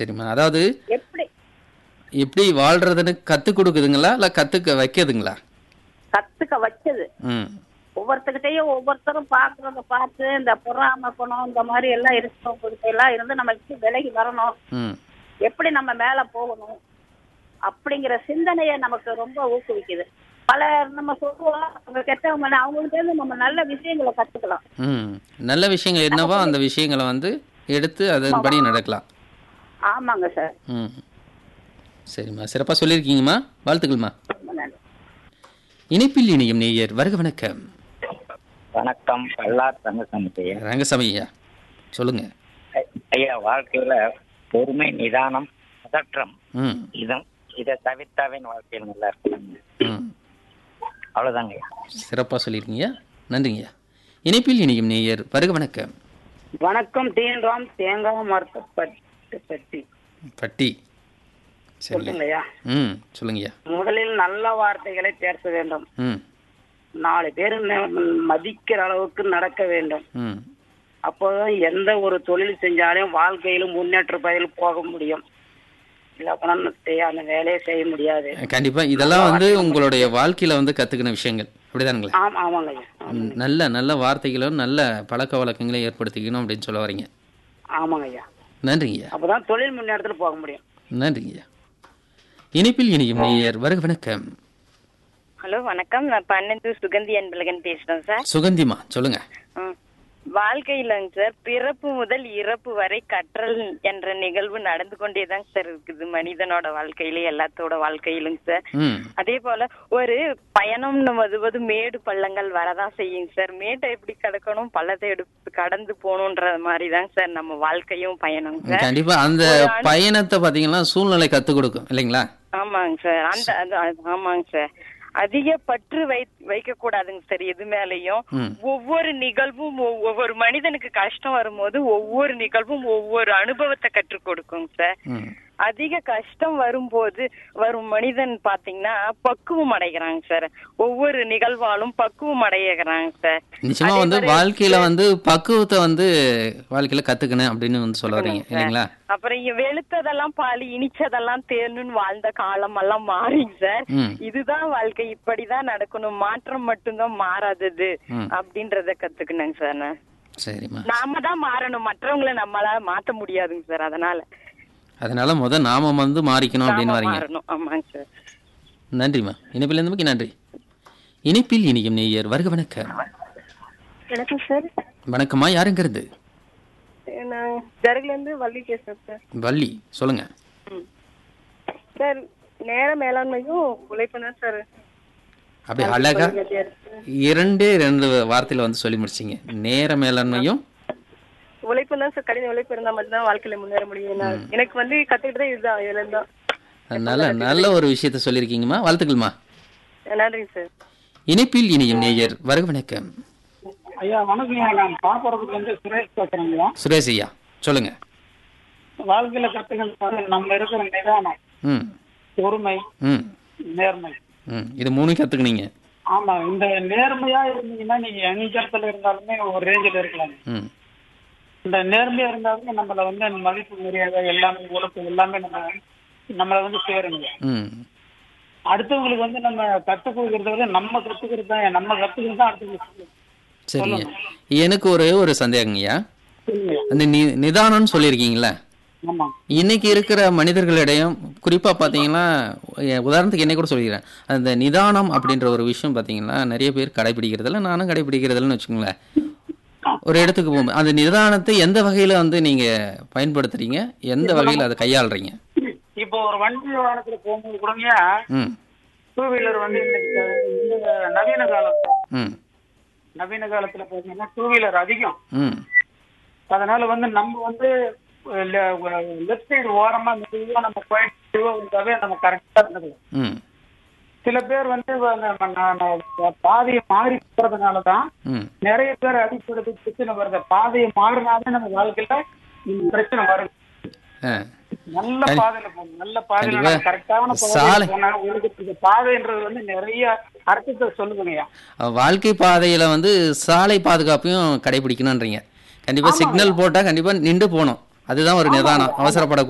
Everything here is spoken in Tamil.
சரிம்மா அதாவது எப்படி எப்படி வாழ்றதுன்னு கற்றுக் கொடுக்குதுங்களா இல்லை கற்றுக்க வைக்குதுங்களா கத்துக்க வச்சது ம் ஒவ்வொருத்தர்கிட்டயும் ஒவ்வொருத்தரும் பாக்குறத பார்த்து இந்த பொறாம குணம் இந்த மாதிரி எல்லாம் இருக்கிறவங்க எல்லாம் இருந்து நம்ம எப்படி விலகி வரணும் ம் எப்படி நம்ம மேல போகணும் அப்படிங்கிற சிந்தனையை நமக்கு ரொம்ப ஊக்குவிக்குது பல நம்ம சொல்லுவோம் அவங்க கெட்டவங்க அவங்கள்ட்ட இருந்து நம்ம நல்ல விஷயங்களை கத்துக்கலாம் ம் நல்ல விஷயங்கள் என்னவோ அந்த விஷயங்களை வந்து எடுத்து அதன்படி நடக்கலாம் ஆமாங்க சார் ம் சரிம்மா சிறப்பாக சொல்லியிருக்கீங்கம்மா வாழ்த்துக்கள்மா ரொம்ப நன்றி இணைப்பில் இணையும் நேயர் வருக வணக்கம் வணக்கம் பல்லார் ரங்கசாமி ஐயா ரங்கசாமி ஐயா சொல்லுங்க ஐயா வாழ்க்கையில பொறுமை நிதானம் பதற்றம் ம் இதம் இதை தவிர்த்தாவே வாழ்க்கையில் நல்லா இருக்கும் ம் அவ்வளவுதாங்க ஐயா சிறப்பாக சொல்லியிருக்கீங்க நன்றிங்கய்யா இணைப்பில் இணையும் நேயர் வருக வணக்கம் வணக்கம் டிஎன் ராம் தேங்காய் மரத்தை பற்றி பட்டி சரிங்க சொல்லுங்கய்யா ம் சொல்லுங்கய்யா முதலில் நல்ல வார்த்தைகளை பேச வேண்டும் ம் நாலு பேர் மதிக்கிற அளவுக்கு நடக்க வேண்டும் ம் அப்போதான் எந்த ஒரு தொழில் செஞ்சாலும் வாழ்க்கையிலும் முன்னேற்ற பதில் போக முடியும் இல்ல அப்பனா அந்த வேலையை செய்ய முடியாது கண்டிப்பா இதெல்லாம் வந்து உங்களுடைய வாழ்க்கையில வந்து கத்துக்கின விஷயங்கள் அப்படிதானுங்களா ஆமா ஆமாங்க ஐயா ம், நல்ல நல்ல வார்த்தைகளும் நல்ல பழக்க வழக்கங்களையும் ஏற்படுத்திக்கணும் அப்படின்னு சொல்ல வரீங்க ஆமாங்க ஐயா நன்றிங்கய்யா அப்பதான் தொழில் முன்னேற்றத்துல போக முடியும் நன்றிங்கய்யா இணைப்பில் இணையும் நேயர் வருக வணக்கம் ஹலோ வணக்கம் நான் பன்னெண்டு சுகந்தி அன்பழகன் பேசுறேன் சார் சுகந்திமா சொல்லுங்க ம். வாழ்க்கையிலங்க சார் பிறப்பு முதல் இறப்பு வரை கற்றல் என்ற நிகழ்வு நடந்து கொண்டேதாங்க சார் இருக்குது மனிதனோட வாழ்க்கையில எல்லாத்தோட வாழ்க்கையிலுங்க சார் ம் அதே போல ஒரு பயணம்னு வருவது மேடு பள்ளங்கள் வரதான் செய்யுங்க சார் மேட்டை எப்படி கடக்கணும் பள்ளத்தை எடுத்து கடந்து போகணுன்ற மாதிரி தாங்க சார் நம்ம வாழ்க்கையும் பயணம் சார் கண்டிப்பா அந்த பயணத்தை பாத்தீங்கன்னா சூழ்நிலை கத்துக் கொடுக்கும் இல்லைங்களா ஆமாங்க சார் அந்த அது- அது- ஆமாங்க சார் அதிக பற்று வை வைக்க கூடாதுங்க சார் எது மேலயும் ம். ஒவ்வொரு நிகழ்வும் ஒவ்- ஒவ்வொரு மனிதனுக்கு கஷ்டம் வரும்போது ஒவ்வொரு நிகழ்வும் ஒவ்வொரு அனுபவத்தை கற்றுக் கொடுக்குங்க சார் ம் அதிக கஷ்டம் வரும்போது வரும் மனிதன் பாத்தீங்கன்னா பக்குவம் அடைகிறாங்க சார் ஒவ்வொரு நிகழ்வாலும் பக்குவம் அடைகிறாங்க சார் நிச்சயமா வந்து வாழ்க்கையில வந்து பக்குவத்தை வந்து வாழ்க்கையில கத்துக்கணும் அப்படின்னு வந்து சொல்ல வரீங்க இல்லைங்களா அப்புறம் இங்க வெளுத்ததெல்லாம் பாலி இனிச்சதெல்லாம் தேனுன்னு வாழ்ந்த காலம் எல்லாம் மாறிங்க சார் ம் இதுதான் வாழ்க்கை இப்படிதான் நடக்கணும் மாற்றம் மட்டும்தான் மாறாதது ம். அப்படின்றத கத்துக்கினேங்க சார் நான் சரிம்மா நாம தான் மாறணும் மற்றவங்களை நம்மளால மாத்த முடியாதுங்க சார் அதனால அதனால முத நாம வந்து மாறிக்கணும் அப்படின்னு நாம வரீங்க மாறணும் ஆமாங்க சார் நன்றிம்மா இணைப்பில் இருந்தமைக்கு நன்றி இணைப்பில் இணையும் நேயர் வருக வணக்கம் வணக்கம் சார் வணக்கம்மா யாருங்கிறது நான் ஜருகுல இருந்து வள்ளி பேசுறேன் சார் வள்ளி சொல்லுங்க சார் நேர மேலாண்மையும் உழைப்பு தான் சார் அப்படி அழகா இரண்டே ரெண்டு வார்த்தையில வந்து சொல்லி முடிச்சிங்க நேர மேலாண்மையும் உழைப்பு தான் சார் கடின உழைப்பு இருந்தா மட்டும்தான் வாழ்க்கையில முன்னேற முடியும் நான் எனக்கு வந்து கத்துக்கிட்டதே இதுதான் இதுல இருந்தான் நல்ல நல்ல ஒரு விஷயத்த சொல்லியிருக்கீங்கம்மா வாழ்த்துக்கள்மா நன்றிங்க சார் இணைப்பில் இணையும் நேயர் வருக வணக்கம் ஐயா வணக்கம் நான் பாப்பறதுக்கு வந்து சுரேஷ் பேசுறேங்க சுரேஷ் ஐயா சொல்லுங்க வாழ்க்கையில கத்துக்கிறது நம்ம இருக்கிற நிதானம் ம் பொறுமை ம் நேர்மை ம் இது மூணும் கத்துக்கினீங்க ஆமா இந்த நேர்மையா இருந்தீங்கன்னா நீங்க எங்க இடத்துல இருந்தாலுமே ஒரு ரேஞ்சில் இருக்கலாம் ம் இந்த நேர்மையா இருந்தாலுமே நம்மள வந்து மதிப்பு மரியாதை எல்லாமே உழைப்பு எல்லாமே நம்ம நம்மள வந்து சேருங்க ம் அடுத்தவங்களுக்கு வந்து நம்ம கத்துக் கொடுக்கறத விட நம்ம கத்துக்கிறது தான் நம்ம கத்துக்கிறது தான் அடுத்தவங்களுக்கு சரிங்க எனக்கு ஒரே ஒரு சந்தேகங்கய்யா சொல்லுங்க அந்த நி நிதானம்னு சொல்லியிருக்கீங்களே ஆமா இன்னைக்கு இருக்கிற மனிதர்களிடையும் குறிப்பா பாத்தீங்கன்னா எ- உதாரணத்துக்கு என்ன கூட சொல்லிக்கிறேன் அந்த நிதானம் அப்படின்ற ஒரு விஷயம் பாத்தீங்கன்னா நிறைய பேர் கடைபிடிக்கிறதில்ல நானும் கடைபிடிக்கிறதில்லன்னு வச்சுக்கோங்களேன் ஒரு இடத்துக்கு போகும்போது அந்த நிதானத்தை எந்த வகையில வந்து நீங்க பயன்படுத்துறீங்க எந்த வகையில அதை கையாளுறீங்க இப்போ ஒரு வண்டி வாகனத்துல போகும்போது கூடங்க ம் டூ வீலர் வந்து இன்னைக்கு இந்த நவீன காலம் ம் நவீன காலத்துல பாத்தீங்கன்னா டூ வீலர் அதிகம் ம் அதனால வந்து நம்ம வந்து லெஃப்ட் சைடு ஓரமா மெதுவா நம்ம போயிட்டு இருந்தாவே நம்ம கரெக்டா இருந்தது ம் சில பேர் வந்து நம்ம ந- ந- பாதையை மாறி போறதுனாலதான் ம் நிறைய பேர் அடிப்படுத்தி பிரச்சனை வருது பாதையை மாறினாலே நம்ம வாழ்க்கையில இந்த பிரச்சனை வரும் ஆ நல்ல பாதையில போகணும் நல்ல பாதையில கண்டிப்பா. நம்ம கரெக்டான சாலை. பாதையில போனா உங்களுக்கு இந்த பாதைன்றது வந்து நிறைய அர்த்தத்தை சொல்லுங்கய்யா வாழ்க்கை பாதையில வந்து சாலை பாதுகாப்பையும் கடைபிடிக்கணும்ன்றீங்க கண்டிப்பா சிக்னல் போட்டா கண்டிப்பா நின்று போகணும் அதுதான் ஒரு நிதானம் அவசரப்படக்கூடாது